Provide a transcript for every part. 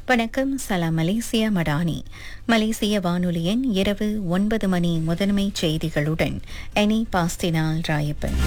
வணக்கம் சலாம் மலேசியா மடானி மலேசிய வானொலியின் இரவு ஒன்பது மணி முதன்மை செய்திகளுடன் எனி பாஸ்டினால் ராயப்பன்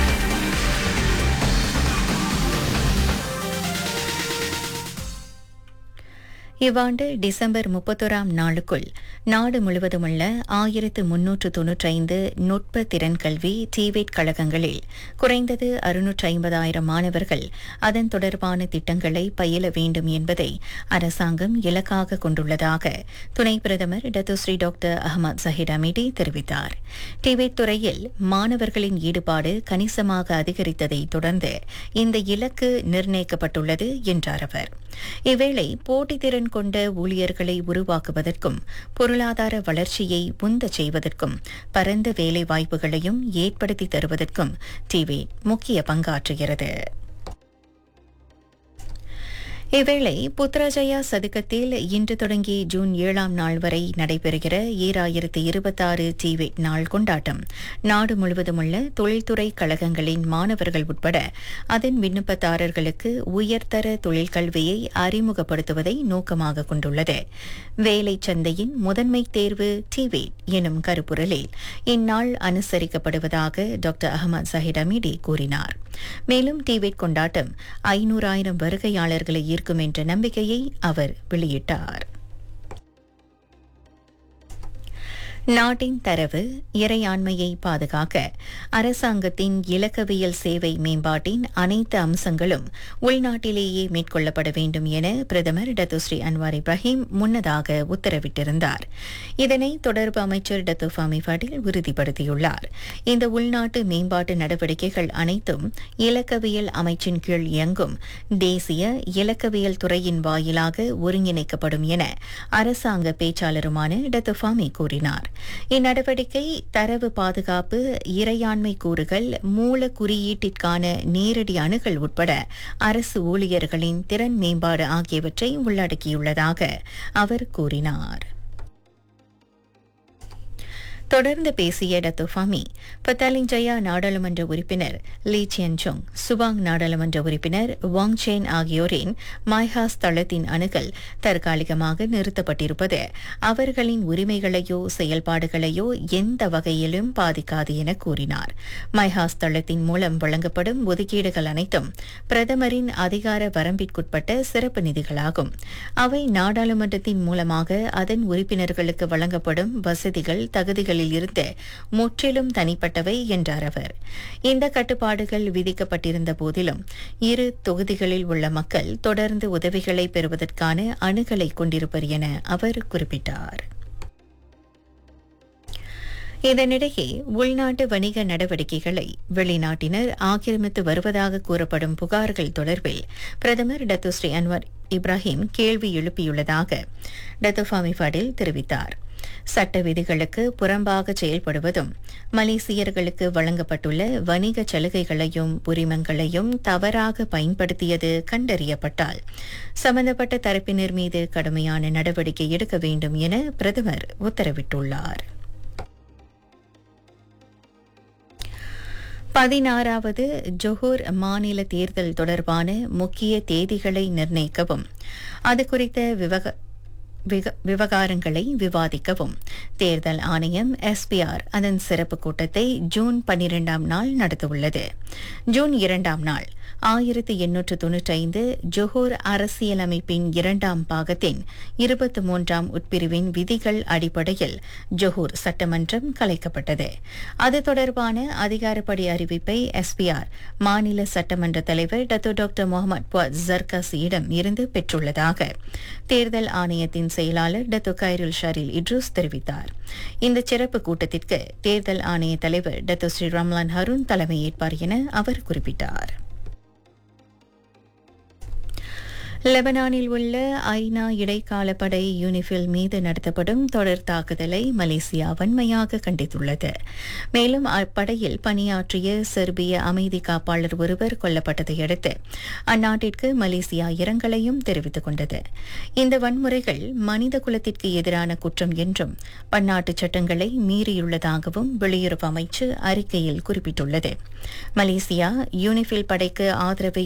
இவ்வாண்டு டிசம்பர் முப்பத்தோராம் நாளுக்குள் நாடு முழுவதுமுள்ள ஆயிரத்து முன்னூற்று தொன்னூற்றைந்து நுட்ப திறன் கல்வி டிவேட் கழகங்களில் குறைந்தது அறுநூற்று ஐம்பதாயிரம் மாணவர்கள் அதன் தொடர்பான திட்டங்களை பயில வேண்டும் என்பதை அரசாங்கம் இலக்காக கொண்டுள்ளதாக துணை பிரதமர் Datuk Seri doctor Ahmad Zahid Hamidi தெரிவித்தார் டிவேட் துறையில் மாணவர்களின் ஈடுபாடு கணிசமாக அதிகரித்ததை தொடர்ந்து இந்த இலக்கு நிர்ணயிக்கப்பட்டுள்ளது என்றார் அவர் இவ்வேளை போட்டித்திறன் கொண்ட ஊழியர்களை உருவாக்குவதற்கும் பொருளாதார வளர்ச்சியை உந்தச் செய்வதற்கும் பரந்த வேலை வாய்ப்புகளையும் ஏற்படுத்தி தருவதற்கும் டிவி முக்கிய பங்காற்றுகிறது இவ்வேளை புத்ராஜயா சதுக்கத்தில் இன்று தொடங்கி ஜூன் ஏழாம் நாள் வரை நடைபெறுகிற ஈராயிரத்து இருபத்தாறு டிவேட் நாள் கொண்டாட்டம் நாடு முழுவதுமுள்ள தொழில்துறை கழகங்களின் மாணவர்கள் உட்பட அதன் விண்ணப்பதாரர்களுக்கு உயர்தர தொழிற்கல்வியை அறிமுகப்படுத்துவதை நோக்கமாக கொண்டுள்ளது வேலை சந்தையின் முதன்மை தேர்வு டிவேட் எனும் கருப்பொருளில் இந்நாள் அனுசரிக்கப்படுவதாக டாக்டர் அகமது சஹிட் அமீடி கூறினார் மேலும் டிவேட் கொண்டாட்டம் ஐநூறாயிரம் வருகையாளர்களை ஈர்க்கும் என்ற நம்பிக்கையை அவர் வெளியிட்டார் நாட்டின் தரவு இறையாண்மையை பாதுகாக்க அரசாங்கத்தின் இலக்கவியல் சேவை மேம்பாட்டின் அனைத்து அம்சங்களும் உள்நாட்டிலேயே மேற்கொள்ளப்பட வேண்டும் என பிரதமர் டத்துஸ்ரீ அன்வார் இப்ராஹிம் முன்னதாக உத்தரவிட்டிருந்தார் இதனை தொடர்பு அமைச்சர் டத்து ஃபாமி ஃபடில் உறுதிப்படுத்தியுள்ளார் இந்த உள்நாட்டு மேம்பாட்டு நடவடிக்கைகள் அனைத்தும் இலக்கவியல் அமைச்சின் கீழ் இயங்கும் தேசிய இலக்கவியல் துறையின் வாயிலாக ஒருங்கிணைக்கப்படும் என அரசாங்க பேச்சாளருமான டத்து ஃபாமி கூறினார் இந்நடவடிக்கை தரவு பாதுகாப்பு இறையாண்மை கூறுகள் மூல குறியீட்டிற்கான நேரடி அணுகல் உட்பட அரசு ஊழியர்களின் திறன் மேம்பாடு ஆகியவற்றை உள்ளடக்கியுள்ளதாக அவர் கூறினார் தொடர்ந்து பேசிய டத்துஃபாமி பத்தாலிஞ்சயா நாடாளுமன்ற உறுப்பினர் லீ சியன் சொங் சுபாங் நாடாளுமன்ற உறுப்பினர் வாங் சேன் ஆகியோரின் மைஹாஸ் தளத்தின் அணுகல் தற்காலிகமாக நிறுத்தப்பட்டிருப்பது அவர்களின் உரிமைகளையோ செயல்பாடுகளையோ எந்த வகையிலும் பாதிக்காது என கூறினார் மைஹாஸ் தளத்தின் மூலம் வழங்கப்படும் ஒதுக்கீடுகள் அனைத்தும் பிரதமரின் அதிகார வரம்பிற்குட்பட்ட சிறப்பு நிதிகளாகும் அவை நாடாளுமன்றத்தின் மூலமாக அதன் உறுப்பினர்களுக்கு வழங்கப்படும் வசதிகள் தகுதிகளில் இருந்து முற்றிலும் தனிப்பட்டவை என்றார் அவர் இந்த கட்டுப்பாடுகள் விதிக்கப்பட்டிருந்த போதிலும் இரு தொகுதிகளில் உள்ள மக்கள் தொடர்ந்து உதவிகளை பெறுவதற்கான அணுகலை கொண்டிருப்பர் என அவர் குறிப்பிட்டார் இதனிடையே உள்நாட்டு வணிக நடவடிக்கைகளை வெளிநாட்டினர் ஆக்கிரமித்து வருவதாக கூறப்படும் புகார்கள் தொடர்பில் பிரதமர் டத்துஸ்ரீ அன்வர் இப்ராஹிம் கேள்வி எழுப்பியுள்ளதாக டத்துஃபாமி ஃபடில் தெரிவித்தார் சட்ட விதிகளுக்கு புறம்பாக செயல்படுவதும் மலேசியர்களுக்கு வழங்கப்பட்டுள்ள வணிக சலுகைகளையும் உரிமங்களையும் தவறாக பயன்படுத்தியது கண்டறியப்பட்டால் சம்பந்தப்பட்ட தரப்பினர் மீது கடுமையான நடவடிக்கை எடுக்க வேண்டும் என பிரதமர் உத்தரவிட்டுள்ளார் பதினாறாவது ஜொஹூர் மாநில தேர்தல் தொடர்பான முக்கிய தேதிகளை நிர்ணயிக்கவும் அது குறித்த விவக விவகாரங்களை விவாதிக்கவும் தேர்தல் ஆணையம் எஸ்பிஆர் அதன் சிறப்பு கூட்டத்தை ஜூன் பன்னிரெண்டாம் நாள் நடத்தவுள்ளது ஜூன் இரண்டாம் நாள் ஆயிரத்து எண்ணூற்று தொன்னூற்றைந்து ஜொஹூர் அரசியலமைப்பின் இரண்டாம் பாகத்தின் இருபத்தி மூன்றாம் உட்பிரிவின் விதிகள் அடிப்படையில் ஜொஹூர் சட்டமன்றம் கலைக்கப்பட்டது அது தொடர்பான அதிகாரப்படி அறிவிப்பை எஸ்பிஆர் மாநில சட்டமன்ற தலைவர் டத்து டாக்டர் முகமது புவத் ஜர்காசியிடம் இருந்து பெற்றுள்ளதாக தேர்தல் ஆணையத்தின் செயலாளர் டத்து கைருல் ஷரீல் இட்ரூஸ் தெரிவித்தார் இந்த சிறப்பு கூட்டத்திற்கு தேர்தல் ஆணைய தலைவர் டத்து ஸ்ரீ ரம்லான் ஹருண் தலைமையேற்பார் என அவர் குறிப்பிட்டார் லெபனானில் உள்ள ஐநா இடைக்கால படை யூனிஃபில் மீது நடத்தப்படும் தொடர் தாக்குதலை மலேசியா வன்மையாக கண்டித்துள்ளது மேலும் அப்படையில் பணியாற்றிய செர்பிய அமைதி காப்பாளர் ஒருவர் கொல்லப்பட்டதை அடுத்து அந்நாட்டிற்கு மலேசியா இரங்கலையும் தெரிவித்துக் கொண்டது இந்த வன்முறைகள் மனித குலத்திற்கு எதிரான குற்றம் என்றும் பன்னாட்டு சட்டங்களை மீறியுள்ளதாகவும் வெளியுறவு அமைச்சு அறிக்கையில் குறிப்பிட்டுள்ளது மலேசியா யூனிஃபில் படைக்கு ஆதரவை